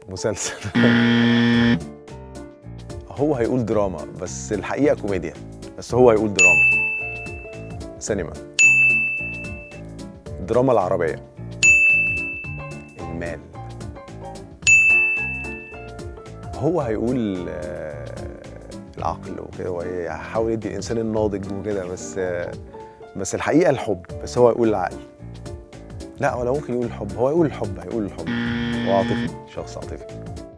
مسلسل هو هيقول دراما بس الحقيقه كوميديا بس هو هيقول دراما سينما الدراما العربيه المال هو هيقول آه، العقل وكده وهيحاول يدي الانسان الناضج وكده بس آه، بس الحقيقه الحب بس هو يقول العقل لا ولا ممكن يقول الحب هو يقول الحب هيقول الحب هو عاطفي شخص عاطفي